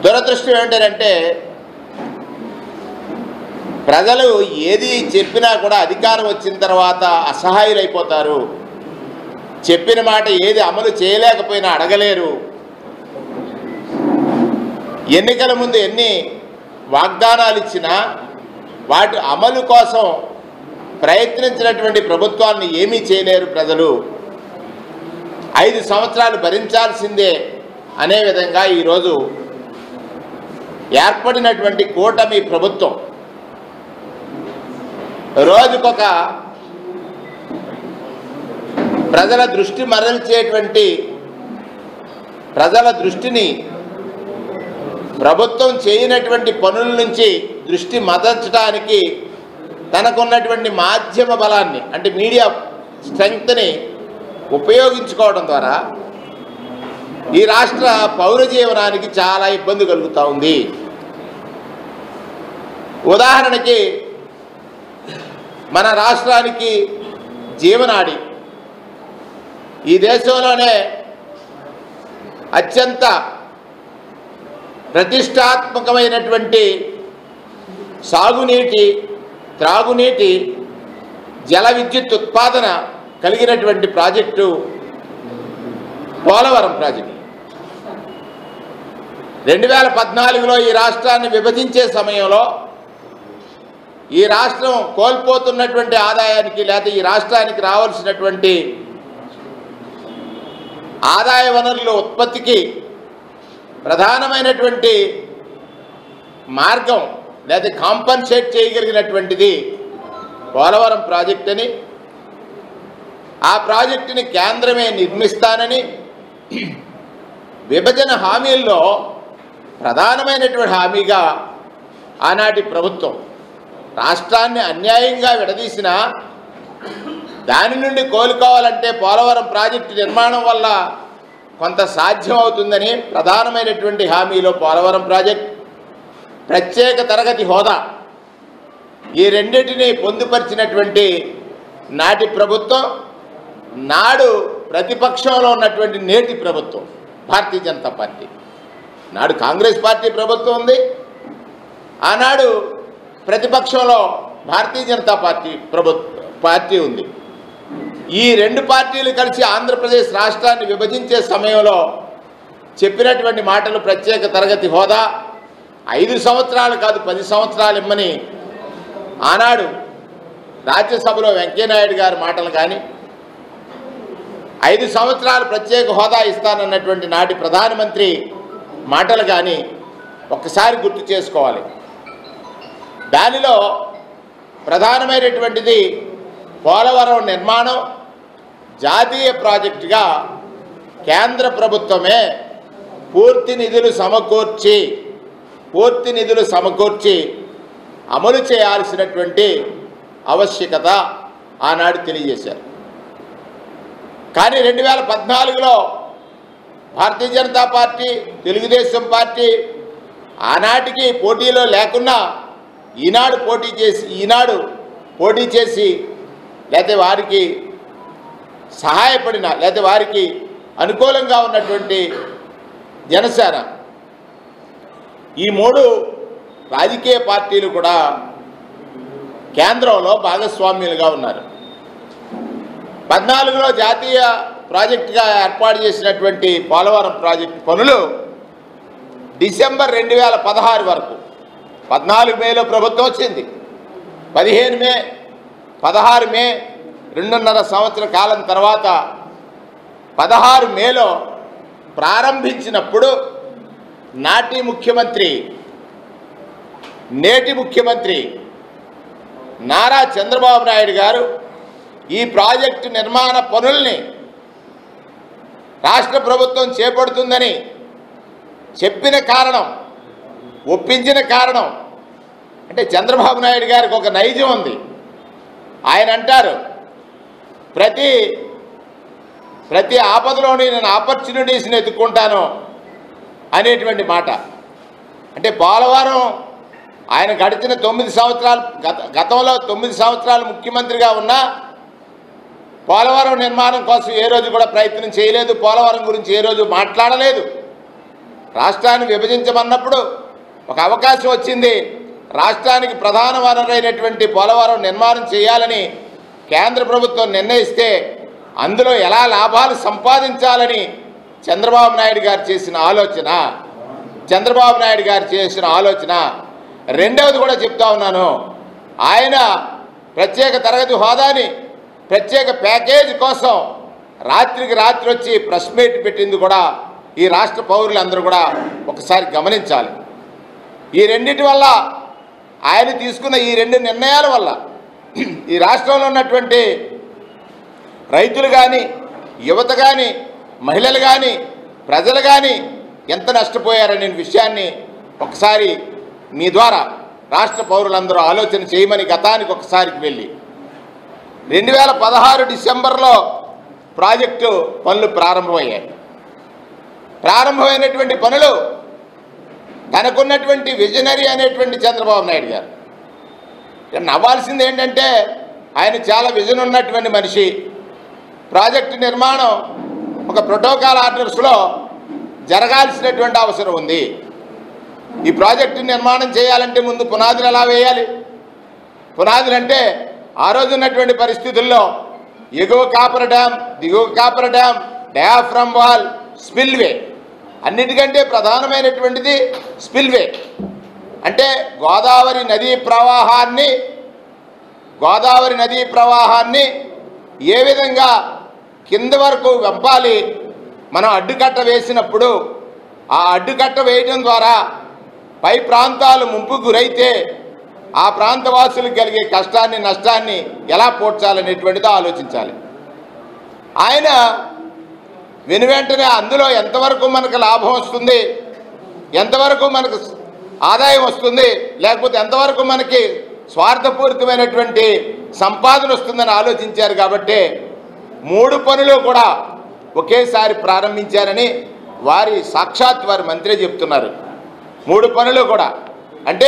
దురదృష్టం ఏంటంటే ప్రజలు ఏది చెప్పినా కూడా అధికారం వచ్చిన తర్వాత అసహాయులైపోతారు చెప్పిన మాట ఏది అమలు చేయలేకపోయినా అడగలేరు ఎన్నికల ముందు ఎన్ని వాగ్దానాలు ఇచ్చినా వాటి అమలు కోసం ప్రయత్నించినటువంటి ప్రభుత్వాన్ని ఏమీ చేయలేరు ప్రజలు ఐదు సంవత్సరాలు భరించాల్సిందే అనే విధంగా ఈరోజు ఏర్పడినటువంటి కూటమి ప్రభుత్వం రోజుకొక ప్రజల దృష్టి మరల్చేటువంటి ప్రజల దృష్టిని ప్రభుత్వం చేయనటువంటి పనుల నుంచి దృష్టి మదర్చడానికి తనకున్నటువంటి మాధ్యమ బలాన్ని అంటే మీడియా స్ట్రెంగ్త్ని ఉపయోగించుకోవడం ద్వారా ఈ రాష్ట్ర పౌర జీవనానికి చాలా ఇబ్బంది కలుగుతూ ఉంది ఉదాహరణకి మన రాష్ట్రానికి జీవనాడి ఈ దేశంలోనే అత్యంత ప్రతిష్టాత్మకమైనటువంటి సాగునీటి త్రాగునీటి జల విద్యుత్ ఉత్పాదన కలిగినటువంటి ప్రాజెక్టు పోలవరం ప్రాజెక్టు రెండు వేల పద్నాలుగులో ఈ రాష్ట్రాన్ని విభజించే సమయంలో ఈ రాష్ట్రం కోల్పోతున్నటువంటి ఆదాయానికి లేదా ఈ రాష్ట్రానికి రావాల్సినటువంటి ఆదాయ వనరుల ఉత్పత్తికి ప్రధానమైనటువంటి మార్గం లేదా కాంపన్సేట్ చేయగలిగినటువంటిది పోలవరం ప్రాజెక్ట్ అని ఆ ప్రాజెక్టుని కేంద్రమే నిర్మిస్తానని విభజన హామీల్లో ప్రధానమైనటువంటి హామీగా ఆనాటి ప్రభుత్వం రాష్ట్రాన్ని అన్యాయంగా విడదీసిన దాని నుండి కోలుకోవాలంటే పోలవరం ప్రాజెక్టు నిర్మాణం వల్ల కొంత సాధ్యం అవుతుందని ప్రధానమైనటువంటి హామీలో పోలవరం ప్రాజెక్ట్ ప్రత్యేక తరగతి హోదా ఈ రెండింటిని పొందుపరిచినటువంటి నాటి ప్రభుత్వం నాడు ప్రతిపక్షంలో ఉన్నటువంటి నేటి ప్రభుత్వం భారతీయ జనతా పార్టీ నాడు కాంగ్రెస్ పార్టీ ప్రభుత్వం ఉంది ఆనాడు ప్రతిపక్షంలో భారతీయ జనతా పార్టీ ప్రభుత్వ పార్టీ ఉంది ఈ రెండు పార్టీలు కలిసి ఆంధ్రప్రదేశ్ రాష్ట్రాన్ని విభజించే సమయంలో చెప్పినటువంటి మాటలు ప్రత్యేక తరగతి హోదా ఐదు సంవత్సరాలు కాదు పది సంవత్సరాలు ఇమ్మని ఆనాడు రాజ్యసభలో వెంకయ్యనాయుడు గారి మాటలు కానీ ఐదు సంవత్సరాలు ప్రత్యేక హోదా ఇస్తానన్నటువంటి నాటి ప్రధానమంత్రి మాటలు కానీ ఒక్కసారి గుర్తు చేసుకోవాలి దానిలో ప్రధానమైనటువంటిది పోలవరం నిర్మాణం జాతీయ ప్రాజెక్టుగా కేంద్ర ప్రభుత్వమే పూర్తి నిధులు సమకూర్చి పూర్తి నిధులు సమకూర్చి అమలు చేయాల్సినటువంటి ఆవశ్యకత ఆనాడు తెలియజేశారు కానీ రెండు వేల పద్నాలుగులో భారతీయ జనతా పార్టీ తెలుగుదేశం పార్టీ ఆనాటికి పోటీలో లేకున్నా ఈనాడు పోటీ చేసి ఈనాడు పోటీ చేసి లేకపోతే వారికి సహాయపడిన లేకపోతే వారికి అనుకూలంగా ఉన్నటువంటి జనసేన ఈ మూడు రాజకీయ పార్టీలు కూడా కేంద్రంలో భాగస్వామ్యులుగా ఉన్నారు పద్నాలుగులో జాతీయ ప్రాజెక్టుగా ఏర్పాటు చేసినటువంటి పోలవరం ప్రాజెక్టు పనులు డిసెంబర్ రెండు వేల పదహారు వరకు పద్నాలుగు మేలో ప్రభుత్వం వచ్చింది పదిహేను మే పదహారు మే రెండున్నర సంవత్సర కాలం తర్వాత పదహారు మేలో ప్రారంభించినప్పుడు నాటి ముఖ్యమంత్రి నేటి ముఖ్యమంత్రి నారా చంద్రబాబు నాయుడు గారు ఈ ప్రాజెక్టు నిర్మాణ పనుల్ని రాష్ట్ర ప్రభుత్వం చేపడుతుందని చెప్పిన కారణం ఒప్పించిన కారణం అంటే చంద్రబాబు నాయుడు గారికి ఒక నైజం ఉంది ఆయన అంటారు ప్రతి ప్రతి ఆపదలోని నేను ఆపర్చునిటీస్ని ఎత్తుక్కుంటాను అనేటువంటి మాట అంటే పోలవరం ఆయన గడిచిన తొమ్మిది సంవత్సరాలు గత గతంలో తొమ్మిది సంవత్సరాలు ముఖ్యమంత్రిగా ఉన్నా పోలవరం నిర్మాణం కోసం ఏ రోజు కూడా ప్రయత్నం చేయలేదు పోలవరం గురించి ఏ రోజు మాట్లాడలేదు రాష్ట్రాన్ని విభజించమన్నప్పుడు ఒక అవకాశం వచ్చింది రాష్ట్రానికి ప్రధాన వనరైనటువంటి పోలవరం నిర్మాణం చేయాలని కేంద్ర ప్రభుత్వం నిర్ణయిస్తే అందులో ఎలా లాభాలు సంపాదించాలని చంద్రబాబు నాయుడు గారు చేసిన ఆలోచన చంద్రబాబు నాయుడు గారు చేసిన ఆలోచన రెండవది కూడా చెప్తా ఉన్నాను ఆయన ప్రత్యేక తరగతి హోదాని ప్రత్యేక ప్యాకేజ్ కోసం రాత్రికి రాత్రి వచ్చి ప్రెస్ మీట్ పెట్టింది కూడా ఈ రాష్ట్ర పౌరులందరూ కూడా ఒకసారి గమనించాలి ఈ రెండింటి వల్ల ఆయన తీసుకున్న ఈ రెండు నిర్ణయాల వల్ల ఈ రాష్ట్రంలో ఉన్నటువంటి రైతులు కానీ యువత కానీ మహిళలు కానీ ప్రజలు కానీ ఎంత నష్టపోయారనే విషయాన్ని ఒకసారి మీ ద్వారా రాష్ట్ర పౌరులందరూ ఆలోచన చేయమని గతానికి ఒకసారికి వెళ్ళి రెండు వేల పదహారు డిసెంబర్లో ప్రాజెక్టు పనులు ప్రారంభమయ్యాయి ప్రారంభమైనటువంటి పనులు తనకున్నటువంటి విజనరీ అనేటువంటి చంద్రబాబు నాయుడు గారు ఇక్కడ నవ్వాల్సింది ఏంటంటే ఆయన చాలా విజన్ ఉన్నటువంటి మనిషి ప్రాజెక్టు నిర్మాణం ఒక ప్రోటోకాల్ ఆర్డర్స్లో జరగాల్సినటువంటి అవసరం ఉంది ఈ ప్రాజెక్టు నిర్మాణం చేయాలంటే ముందు పునాదులు ఎలా వేయాలి పునాదులు అంటే ఆ రోజు ఉన్నటువంటి పరిస్థితుల్లో ఎగువ కాపర్ డ్యామ్ దిగువ coffer dam diaphragm wall spillway అన్నిటికంటే ప్రధానమైనటువంటిది స్పిల్వే అంటే గోదావరి నదీ ప్రవాహాన్ని గోదావరి నదీ ప్రవాహాన్ని ఏ విధంగా కింద వరకు వెంపాలి మనం అడ్డుకట్ట వేసినప్పుడు ఆ అడ్డుకట్ట వేయడం ద్వారా పై ప్రాంతాలు ముంపు గురైతే ఆ ప్రాంత వాసులకు కలిగే కష్టాన్ని నష్టాన్ని ఎలా పోడ్చాలనేటువంటిదో ఆలోచించాలి ఆయన వెను వెంటనే అందులో ఎంతవరకు మనకు లాభం వస్తుంది ఎంతవరకు మనకు ఆదాయం వస్తుంది లేకపోతే ఎంతవరకు మనకి స్వార్థపూరితమైనటువంటి సంపాదన వస్తుందని ఆలోచించారు కాబట్టి మూడు పనులు కూడా ఒకేసారి ప్రారంభించారని వారి సాక్షాత్ వారి మంత్రి చెప్తున్నారు మూడు పనులు కూడా అంటే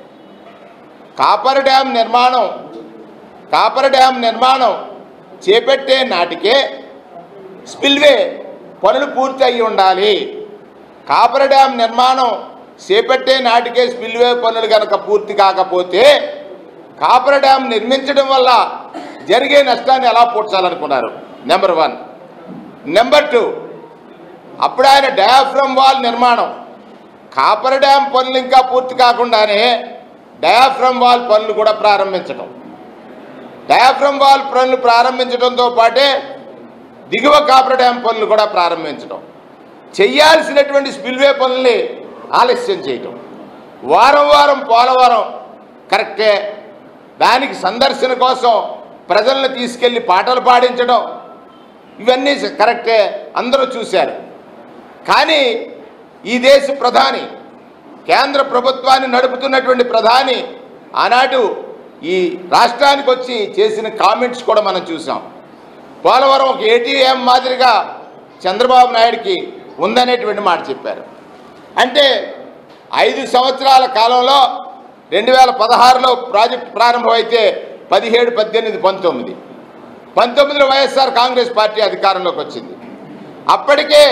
కాపర్ డ్యామ్ నిర్మాణం కాపర్ డ్యామ్ నిర్మాణం చేపట్టే నాటికే స్పిల్వే పనులు పూర్తి అయి ఉండాలి కాపర్ డ్యామ్ నిర్మాణం చేపట్టే నాటికే స్పిల్వే పనులు కనుక పూర్తి కాకపోతే కాపర్ డ్యామ్ నిర్మించడం వల్ల జరిగే నష్టాన్ని ఎలా పూడ్చాలనుకున్నారు నెంబర్ వన్ నెంబర్ టూ అప్పుడు ఆయన డయాఫ్రమ్ వాల్ నిర్మాణం కాపర్ డ్యామ్ పనులు ఇంకా పూర్తి కాకుండానే డయాఫ్రమ్ వాల్ పనులు కూడా ప్రారంభించడం డయాఫ్రమ్ వాల్ పనులు ప్రారంభించడంతో పాటే దిగువ కాపర్ డ్యామ్ పనులు కూడా ప్రారంభించడం చెయ్యాల్సినటువంటి స్పిల్వే పనుల్ని ఆలస్యం చేయటం వారం వారం పోలవరం కరెక్టే దానికి సందర్శన కోసం ప్రజలను తీసుకెళ్ళి పాటలు పాడించడం ఇవన్నీ కరెక్టే అందరూ చూశారు కానీ ఈ దేశ ప్రధాని కేంద్ర ప్రభుత్వాన్ని నడుపుతున్నటువంటి ప్రధాని ఆనాడు ఈ రాష్ట్రానికి వచ్చి చేసిన కామెంట్స్ కూడా మనం చూసాం పోలవరం ఒక ఏటీఎం మాదిరిగా చంద్రబాబు నాయుడికి ఉందనేటువంటి మాట చెప్పారు అంటే ఐదు సంవత్సరాల కాలంలో రెండు వేల పదహారులో ప్రాజెక్ట్ ప్రారంభమైతే పదిహేడు పద్దెనిమిది పంతొమ్మిది పంతొమ్మిదిలో వైఎస్ఆర్ కాంగ్రెస్ పార్టీ అధికారంలోకి వచ్చింది అప్పటికే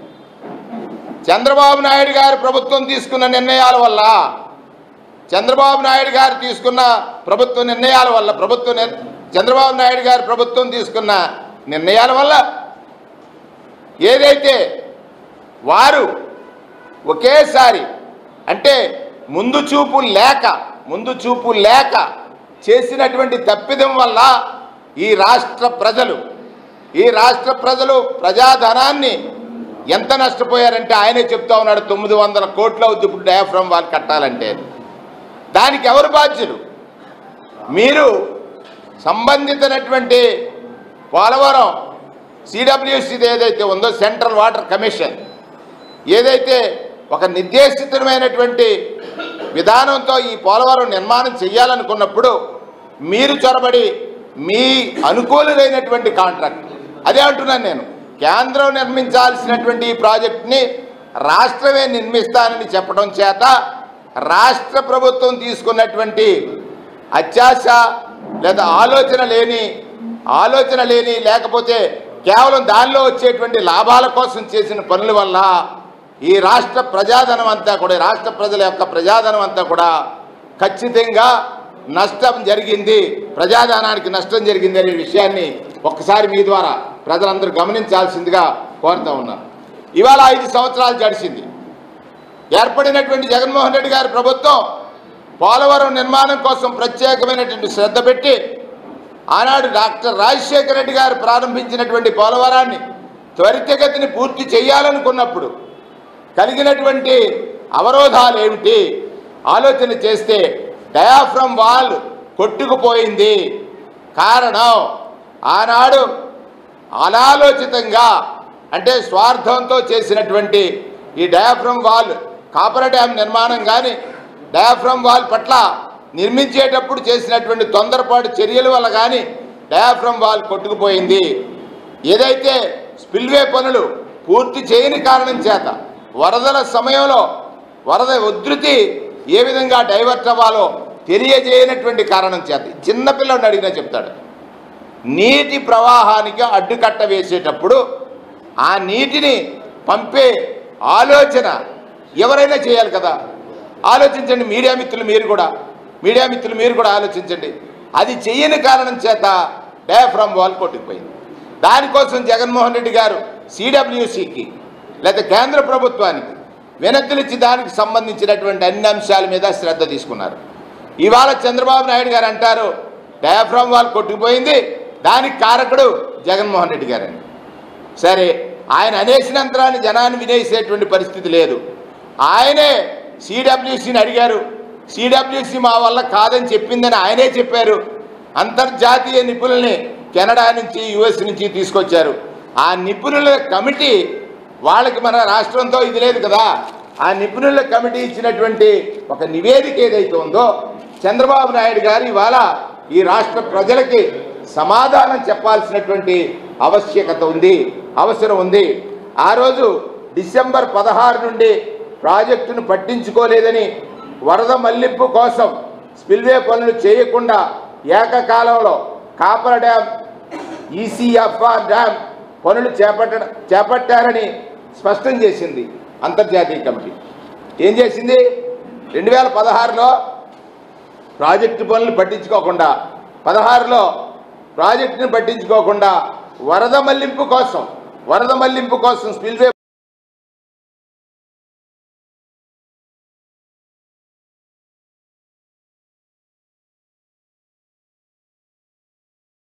చంద్రబాబు నాయుడు గారి ప్రభుత్వం తీసుకున్న నిర్ణయాల వల్ల చంద్రబాబు నాయుడు గారు తీసుకున్న ప్రభుత్వ నిర్ణయాల వల్ల ప్రభుత్వ నిర్- చంద్రబాబు నాయుడు గారి ప్రభుత్వం తీసుకున్న నిర్ణయాల వల్ల ఏదైతే వారు ఒకేసారి అంటే ముందు చూపు లేక ముందు చూపు లేక చేసినటువంటి తప్పిదం వల్ల ఈ రాష్ట్ర ప్రజలు ఈ రాష్ట్ర ప్రజలు ప్రజాధనాన్ని ఎంత నష్టపోయారంటే ఆయనే చెప్తా ఉన్నాడు తొమ్మిది వందల కోట్ల అవుద్ది ఇప్పుడు డయాఫ్రమ్ వాళ్ళు కట్టాలంటే దానికి ఎవరు బాధ్యులు మీరు సంబంధితమైనటువంటి పోలవరం సిడబ్ల్యూసి ఏదైతే ఉందో సెంట్రల్ వాటర్ కమిషన్ ఏదైతే ఒక నిర్దేశితమైనటువంటి విధానంతో ఈ పోలవరం నిర్మాణం చేయాలనుకున్నప్పుడు మీరు చొరబడి మీ అనుకూలులైనటువంటి కాంట్రాక్ట్ అదే అంటున్నాను నేను కేంద్రం నిర్మించాల్సినటువంటి ఈ ప్రాజెక్ట్ని రాష్ట్రమే నిర్మిస్తానని చెప్పడం చేత రాష్ట్ర ప్రభుత్వం తీసుకున్నటువంటి అత్యాశ లేదా ఆలోచన లేని ఆలోచన లేని లేకపోతే కేవలం దానిలో వచ్చేటువంటి లాభాల కోసం చేసిన పనుల వల్ల ఈ రాష్ట్ర ప్రజాధనం అంతా కూడా ఈ రాష్ట్ర ప్రజల యొక్క ప్రజాధనం అంతా కూడా ఖచ్చితంగా నష్టం జరిగింది ప్రజాధనానికి నష్టం జరిగింది అనే విషయాన్ని ఒక్కసారి మీ ద్వారా ప్రజలందరూ గమనించాల్సిందిగా కోరుతా ఉన్నాను ఇవాళ ఐదు సంవత్సరాలు గడిచింది ఏర్పడినటువంటి జగన్మోహన్ రెడ్డి గారి ప్రభుత్వం పోలవరం నిర్మాణం కోసం ప్రత్యేకమైనటువంటి శ్రద్ధ పెట్టి ఆనాడు డాక్టర్ రాజశేఖర రెడ్డి గారు ప్రారంభించినటువంటి పోలవరాన్ని త్వరితగతిని పూర్తి చేయాలనుకున్నప్పుడు కలిగినటువంటి అవరోధాలు ఏమిటి ఆలోచన చేస్తే డయాఫ్రమ్ వాల్ కొట్టుకుపోయింది కారణం ఆనాడు అనాలోచితంగా అంటే స్వార్థంతో చేసినటువంటి ఈ డయాఫ్రమ్ వాల్ కాపర్ డ్యామ్ నిర్మాణం కానీ డయాఫ్రమ్ వాల్ పట్ల నిర్మించేటప్పుడు చేసినటువంటి తొందరపాటు చర్యల వల్ల కానీ డయాఫ్రమ్ వాల్ కొట్టుకుపోయింది ఏదైతే స్పిల్వే పనులు పూర్తి చేయని కారణం చేత వరదల సమయంలో వరద ఉధృతి ఏ విధంగా డైవర్ట్ అవ్వాలో తెలియజేయనటువంటి కారణం చేత చిన్నపిల్లడిని అడిగినా చెప్తాడు నీటి ప్రవాహానికి అడ్డుకట్ట వేసేటప్పుడు ఆ నీటిని పంపే ఆలోచన ఎవరైనా చేయాలి కదా ఆలోచించండి మీడియా మిత్రులు మీరు కూడా మీడియా మిత్రులు మీరు కూడా ఆలోచించండి అది చెయ్యని కారణం చేత డయాఫ్రమ్ వాల్ కొట్టుకుపోయింది దానికోసం జగన్మోహన్ రెడ్డి గారు సిడబ్ల్యూసికి లేదా కేంద్ర ప్రభుత్వానికి వినతులిచ్చి దానికి సంబంధించినటువంటి అన్ని అంశాల మీద శ్రద్ధ తీసుకున్నారు ఇవాళ చంద్రబాబు నాయుడు గారు అంటారు డయాఫ్రమ్ వాల్ కొట్టుకుపోయింది దానికి కారకుడు జగన్మోహన్ రెడ్డి గారండి సరే ఆయన అనేసినంతరాన్ని జనాన్ని వినేసేటువంటి పరిస్థితి లేదు ఆయనే సిడబ్ల్యూసిని అడిగారు సిడబ్ల్యూసి మా వల్ల కాదని చెప్పిందని ఆయనే చెప్పారు అంతర్జాతీయ నిపుణుల్ని కెనడా నుంచి యుఎస్ నుంచి తీసుకొచ్చారు ఆ నిపుణుల కమిటీ వాళ్ళకి మన రాష్ట్రంతో ఇది లేదు కదా ఆ నిపుణుల కమిటీ ఇచ్చినటువంటి ఒక నివేదిక ఏదైతే ఉందో చంద్రబాబు నాయుడు గారు ఇవాళ ఈ రాష్ట్ర ప్రజలకి సమాధానం చెప్పాల్సినటువంటి ఆవశ్యకత ఉంది అవసరం ఉంది ఆ రోజు డిసెంబర్ పదహారు నుండి ప్రాజెక్టును పట్టించుకోలేదని వరద మళ్లింపు కోసం స్పిల్వే పనులు చేయకుండా ఏకకాలంలో కాపర్ డ్యామ్ ఈసీఎఫ్ఆర్ డ్యామ్ పనులు చేపట్ట చేపట్టారని స్పష్టం చేసింది అంతర్జాతీయ కమిటీ ఏం చేసింది రెండు వేల పదహారులో ప్రాజెక్టు పనులు పట్టించుకోకుండా పదహారులో ప్రాజెక్టును పట్టించుకోకుండా వరద మళ్లింపు కోసం వరద మళ్లింపు కోసం స్పిల్వే